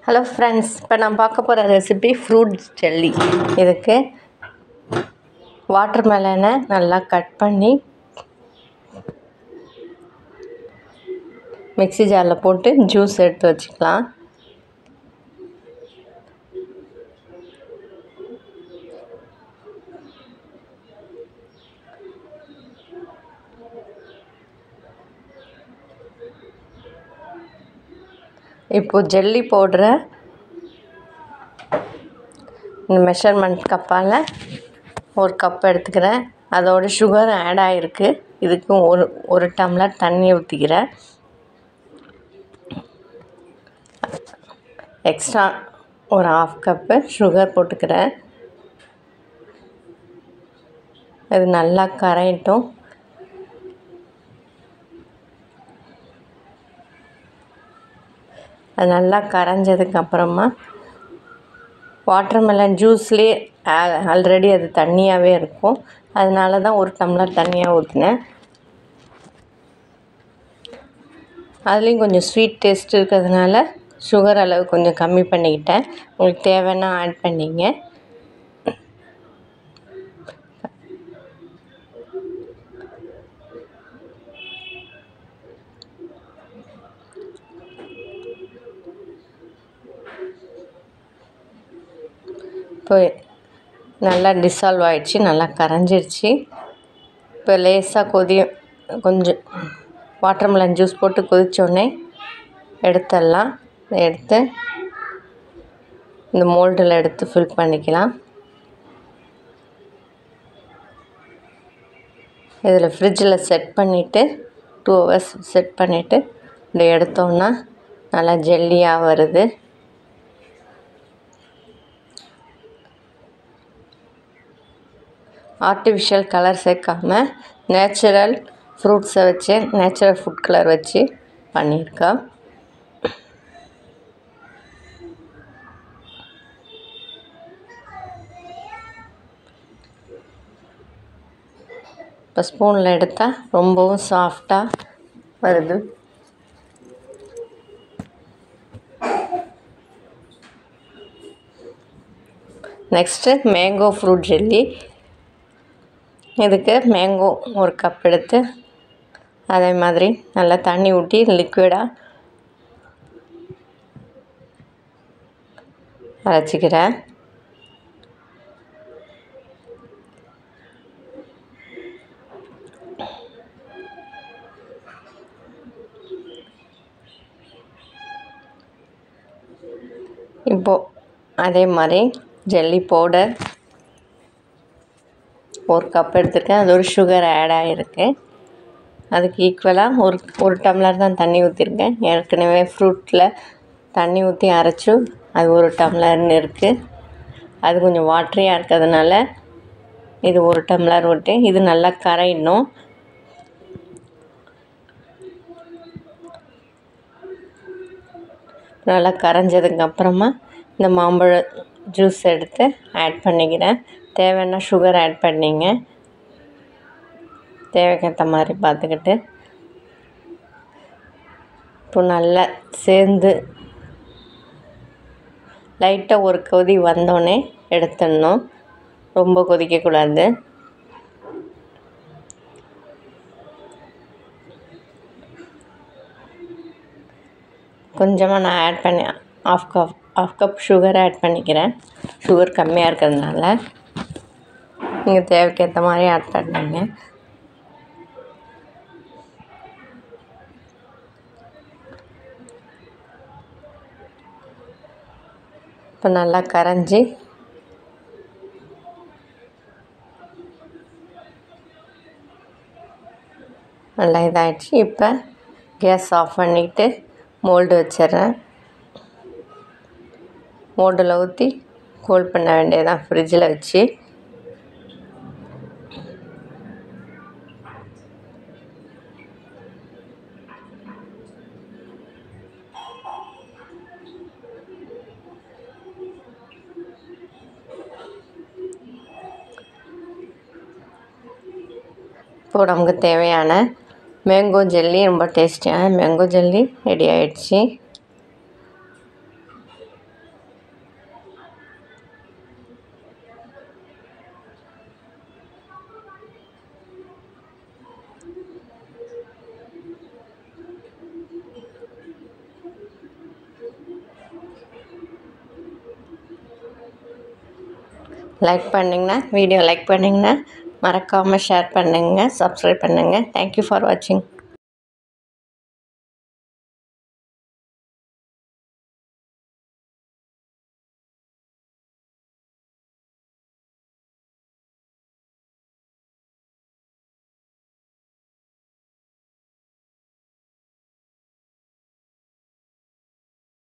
hello friends இப்போ நான் பார்க்க போகிற ரெசிபி ஃப்ரூட் ஜெல்லி இதுக்கு வாட்டர் மெலனை நல்லா கட் பண்ணி மிக்ஸி ஜாரில் போட்டு ஜூஸ் எடுத்து வச்சுக்கலாம் இப்போது ஜெல்லி போடுற இந்த மெஷர்மெண்ட் கப்பால் ஒரு கப் எடுத்துக்கிறேன் அதோட சுகர் ஆட் ஆகிருக்கு இதுக்கு ஒரு ஒரு டம்ளர் தண்ணி ஊற்றிக்கிறேன் எக்ஸ்ட்ரா ஒரு ஆஃப் கப்பு சுகர் போட்டுக்கிறேன் அது நல்லா கரையட்டும் அது நல்லா கரைஞ்சதுக்கப்புறமா வாட்டர்மெலன் ஜூஸ்லேயே ஆல்ரெடி அது தண்ணியாகவே இருக்கும் அதனால தான் ஒரு டம்ளர் தண்ணியாக ஊற்றினேன் அதுலேயும் கொஞ்சம் ஸ்வீட் டேஸ்ட் இருக்கிறதுனால சுகர் அளவு கொஞ்சம் கம்மி பண்ணிக்கிட்டேன் உங்களுக்கு தேவைன்னா ஆட் பண்ணிங்க இப்போ நல்லா டிசால்வ் ஆகிடுச்சு நல்லா கரைஞ்சிருச்சு இப்போ லேசாக கொதியும் கொஞ்சம் வாட்டர்மெலன் ஜூஸ் போட்டு கொதித்தோடனே எடுத்துடலாம் எடுத்து இந்த மோல்டில் எடுத்து ஃபில் பண்ணிக்கலாம் இதில் ஃப்ரிட்ஜில் செட் பண்ணிவிட்டு டூ ஹவர்ஸ் செட் பண்ணிவிட்டு இப்படி எடுத்தோம்னா நல்லா ஜெல்லியாக வருது ஆர்டிஃபிஷியல் கலர் சேர்க்காம நேச்சுரல் ஃப்ரூட்ஸை வச்சு நேச்சுரல் ஃபுட் கலர் வச்சு பண்ணியிருக்கேன் இப்போ ஸ்பூனில் எடுத்தால் ரொம்பவும் சாஃப்டாக வருது நெக்ஸ்ட்டு மேங்கோ ஃப்ரூட் ஜெல்லி இதுக்கு மேங்கோ ஒரு கப் எடுத்து அதே மாதிரி நல்லா தண்ணி ஊற்றி லிக்விடாக அரைச்சிக்கிறேன் இப்போது அதே மாதிரி ஜெல்லி பவுடர் ஒரு கப் எடுத்துருக்கேன் அது ஒரு சுகர் ஆட் ஆகிருக்கு அதுக்கு ஈக்குவலாக ஒரு ஒரு டம்ளர் தான் தண்ணி ஊற்றிருக்கேன் ஏற்கனவே ஃப்ரூட்டில் தண்ணி ஊற்றி அரைச்சி அது ஒரு டம்ளர்னு இருக்குது அது கொஞ்சம் வாட்டரியாக இருக்கிறதுனால இது ஒரு டம்ளர் விட்டு இது நல்லா கரையணும் நல்லா கரைஞ்சதுக்கப்புறமா இந்த மாம்பழ ஜூஸ் எடுத்து ஆட் பண்ணிக்கிறேன் தேவைன்னா சுகர் ஆட் பண்ணிங்க தேவைக்கேற்ற மாதிரி பார்த்துக்கிட்டு இப்போ நல்லா சேர்ந்து லைட்டாக ஒரு கொதி வந்தோடனே எடுத்துடணும் ரொம்ப கொதிக்கக்கூடாது கொஞ்சமாக நான் ஆட் பண்ணி half cup half cup sugar add பண்ணிக்கிறேன் சுகர் கம்மியாக இருக்கிறதுனால நீங்கள் தேவைக்கேற்ற மாதிரி ஆட் பண்ணுங்க இப்போ நல்லா கரைஞ்சி நல்லா இதாகிடுச்சு இப்போ கேஸ் ஆஃப் பண்ணிவிட்டு மோல்டு வச்சிட்றேன் மோல்டில் ஊற்றி கூல் பண்ண வேண்டியதான் ஃப்ரிட்ஜில் வச்சு இப்போ நமக்கு தேவையான மேங்கோ ஜெல்லி ரொம்ப டேஸ்டியான மேங்கோ ஜெல்லி ரெடி ஆயிடுச்சு லைக் பண்ணிங்கன்னா வீடியோ லைக் பண்ணிங்கன்னா மறக்காமல் ஷேர் பண்ணுங்கள் சப்ஸ்கிரைப் பண்ணுங்கள் தேங்க்யூ ஃபார் வாட்சிங்